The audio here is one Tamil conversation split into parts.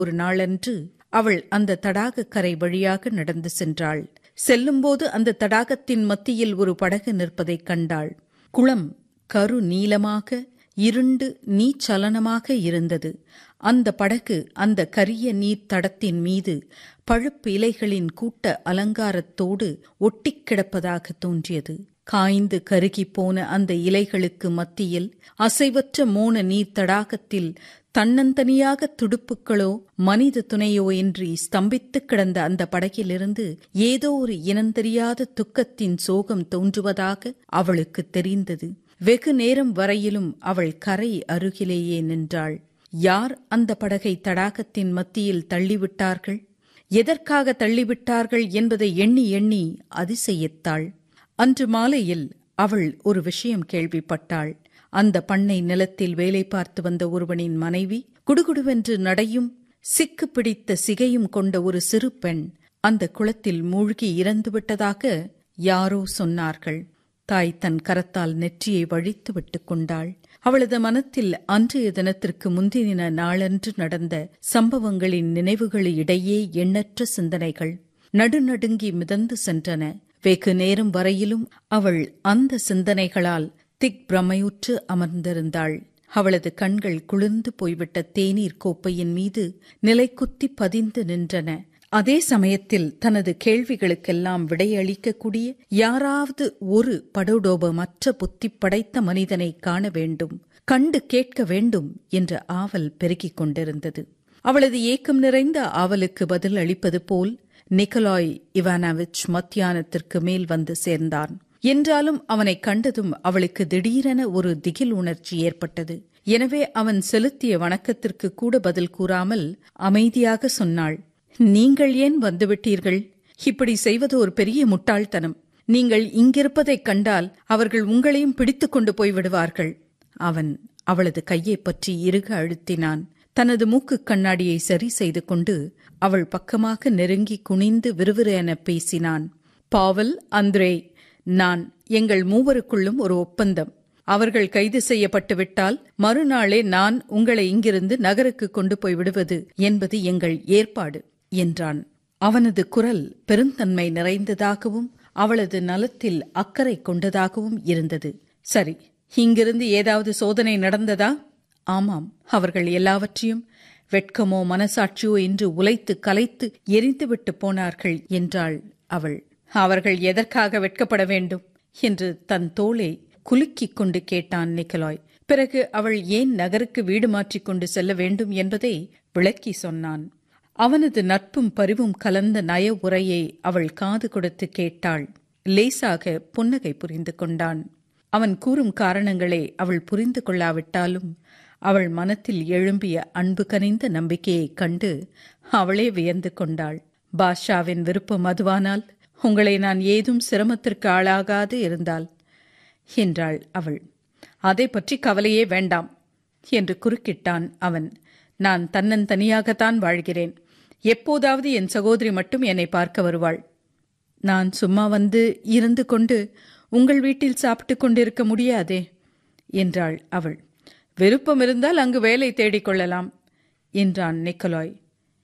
ஒரு நாளன்று அவள் அந்த தடாக கரை வழியாக நடந்து சென்றாள் செல்லும்போது அந்த தடாகத்தின் மத்தியில் ஒரு படகு நிற்பதைக் கண்டாள் குளம் கரு நீளமாக இருண்டு நீச்சலனமாக இருந்தது அந்த படகு அந்த கரிய நீர் தடத்தின் மீது பழுப்பு இலைகளின் கூட்ட அலங்காரத்தோடு ஒட்டிக் கிடப்பதாக தோன்றியது காய்ந்து கருகிப் போன அந்த இலைகளுக்கு மத்தியில் அசைவற்ற மோன நீர் தடாகத்தில் தன்னந்தனியாக துடுப்புகளோ மனித துணையோ இன்றி ஸ்தம்பித்துக் கிடந்த அந்த படகிலிருந்து ஏதோ ஒரு இனந்தெரியாத துக்கத்தின் சோகம் தோன்றுவதாக அவளுக்கு தெரிந்தது வெகு நேரம் வரையிலும் அவள் கரை அருகிலேயே நின்றாள் யார் அந்த படகை தடாகத்தின் மத்தியில் தள்ளிவிட்டார்கள் எதற்காக தள்ளிவிட்டார்கள் என்பதை எண்ணி எண்ணி அதிசயித்தாள் அன்று மாலையில் அவள் ஒரு விஷயம் கேள்விப்பட்டாள் அந்த பண்ணை நிலத்தில் வேலை பார்த்து வந்த ஒருவனின் மனைவி குடுகுடுவென்று நடையும் சிக்கு பிடித்த சிகையும் கொண்ட ஒரு சிறு பெண் அந்த குளத்தில் மூழ்கி இறந்துவிட்டதாக யாரோ சொன்னார்கள் தாய் தன் கரத்தால் நெற்றியை வழித்து விட்டுக் கொண்டாள் அவளது மனத்தில் அன்றைய தினத்திற்கு முந்தின நாளன்று நடந்த சம்பவங்களின் நினைவுகளிடையே எண்ணற்ற சிந்தனைகள் நடுநடுங்கி மிதந்து சென்றன வெகு நேரம் வரையிலும் அவள் அந்த சிந்தனைகளால் திக் பிரமையுற்று அமர்ந்திருந்தாள் அவளது கண்கள் குளிர்ந்து போய்விட்ட தேநீர் கோப்பையின் மீது நிலைக்குத்தி பதிந்து நின்றன அதே சமயத்தில் தனது கேள்விகளுக்கெல்லாம் விடையளிக்கக்கூடிய யாராவது ஒரு படுடோபமற்ற புத்தி படைத்த மனிதனை காண வேண்டும் கண்டு கேட்க வேண்டும் என்ற ஆவல் பெருகிக் கொண்டிருந்தது அவளது ஏக்கம் நிறைந்த ஆவலுக்கு பதில் அளிப்பது போல் நிக்கலாய் இவானாவிச் மத்தியானத்திற்கு மேல் வந்து சேர்ந்தான் என்றாலும் அவனை கண்டதும் அவளுக்கு திடீரென ஒரு திகில் உணர்ச்சி ஏற்பட்டது எனவே அவன் செலுத்திய வணக்கத்திற்கு கூட பதில் கூறாமல் அமைதியாக சொன்னாள் நீங்கள் ஏன் வந்துவிட்டீர்கள் இப்படி செய்வது ஒரு பெரிய முட்டாள்தனம் நீங்கள் இங்கிருப்பதைக் கண்டால் அவர்கள் உங்களையும் பிடித்துக் கொண்டு போய்விடுவார்கள் அவன் அவளது கையை பற்றி இறுக அழுத்தினான் தனது மூக்கு கண்ணாடியை சரி செய்து கொண்டு அவள் பக்கமாக நெருங்கி குனிந்து விறுவிறு பேசினான் பாவல் அந்திரே நான் எங்கள் மூவருக்குள்ளும் ஒரு ஒப்பந்தம் அவர்கள் கைது செய்யப்பட்டு விட்டால் மறுநாளே நான் உங்களை இங்கிருந்து நகருக்கு கொண்டு போய் விடுவது என்பது எங்கள் ஏற்பாடு என்றான் அவனது குரல் பெருந்தன்மை நிறைந்ததாகவும் அவளது நலத்தில் அக்கறை கொண்டதாகவும் இருந்தது சரி இங்கிருந்து ஏதாவது சோதனை நடந்ததா ஆமாம் அவர்கள் எல்லாவற்றையும் வெட்கமோ மனசாட்சியோ என்று உலைத்து கலைத்து எரிந்துவிட்டு போனார்கள் என்றாள் அவள் அவர்கள் எதற்காக வெட்கப்பட வேண்டும் என்று தன் தோளை குலுக்கிக் கொண்டு கேட்டான் நிக்கலாய் பிறகு அவள் ஏன் நகருக்கு வீடு மாற்றிக் கொண்டு செல்ல வேண்டும் என்பதை விளக்கி சொன்னான் அவனது நட்பும் பரிவும் கலந்த நய உரையை அவள் காது கொடுத்து கேட்டாள் லேசாக புன்னகை புரிந்து கொண்டான் அவன் கூறும் காரணங்களை அவள் புரிந்து கொள்ளாவிட்டாலும் அவள் மனத்தில் எழும்பிய அன்பு கனிந்த நம்பிக்கையைக் கண்டு அவளே வியந்து கொண்டாள் பாஷாவின் விருப்பம் அதுவானால் உங்களை நான் ஏதும் சிரமத்திற்கு ஆளாகாது இருந்தால் என்றாள் அவள் அதை பற்றி கவலையே வேண்டாம் என்று குறுக்கிட்டான் அவன் நான் தன்னன் தனியாகத்தான் வாழ்கிறேன் எப்போதாவது என் சகோதரி மட்டும் என்னை பார்க்க வருவாள் நான் சும்மா வந்து இருந்து கொண்டு உங்கள் வீட்டில் சாப்பிட்டு கொண்டிருக்க முடியாதே என்றாள் அவள் விருப்பம் இருந்தால் அங்கு வேலை தேடிக்கொள்ளலாம் என்றான் நிக்கலாய்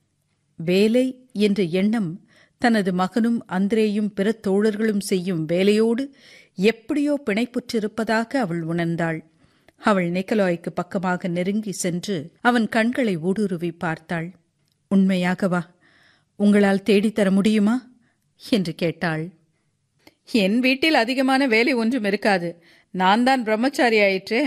வேலை என்ற எண்ணம் தனது மகனும் அந்திரேயும் பிற தோழர்களும் செய்யும் வேலையோடு எப்படியோ பிணைப்புற்றிருப்பதாக அவள் உணர்ந்தாள் அவள் நிக்கலாய்க்கு பக்கமாக நெருங்கி சென்று அவன் கண்களை ஊடுருவி பார்த்தாள் உண்மையாகவா உங்களால் தேடித்தர முடியுமா என்று கேட்டாள் என் வீட்டில் அதிகமான வேலை ஒன்றும் இருக்காது நான் தான் பிரம்மச்சாரி ஆயிற்றே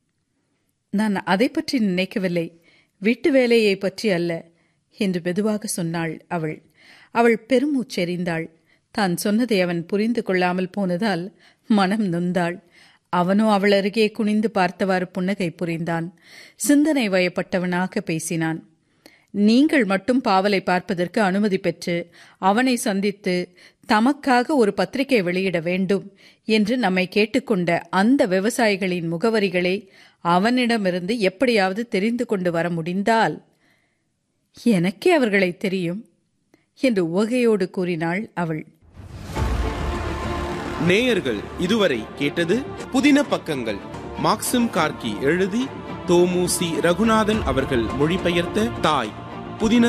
நான் அதை பற்றி நினைக்கவில்லை வீட்டு வேலையை பற்றி அல்ல என்று மெதுவாக சொன்னாள் அவள் அவள் பெருமூச்செறிந்தாள் தான் சொன்னதை அவன் புரிந்து கொள்ளாமல் போனதால் மனம் நொந்தாள் அவனோ அவள் அருகே குனிந்து பார்த்தவாறு புன்னகை புரிந்தான் சிந்தனை வயப்பட்டவனாக பேசினான் நீங்கள் மட்டும் பாவலை பார்ப்பதற்கு அனுமதி பெற்று அவனை சந்தித்து தமக்காக ஒரு பத்திரிகை வெளியிட வேண்டும் என்று நம்மை கேட்டுக்கொண்ட அந்த விவசாயிகளின் முகவரிகளை அவனிடமிருந்து எப்படியாவது தெரிந்து கொண்டு வர முடிந்தால் எனக்கே அவர்களை தெரியும் என்று உவகையோடு கூறினாள் அவள் நேயர்கள் இதுவரை கேட்டது புதின பக்கங்கள் மாக்சிம் கார்கி எழுதி தோமு சி ரகுநாதன் அவர்கள் மொழிபெயர்த்த தாய் புதின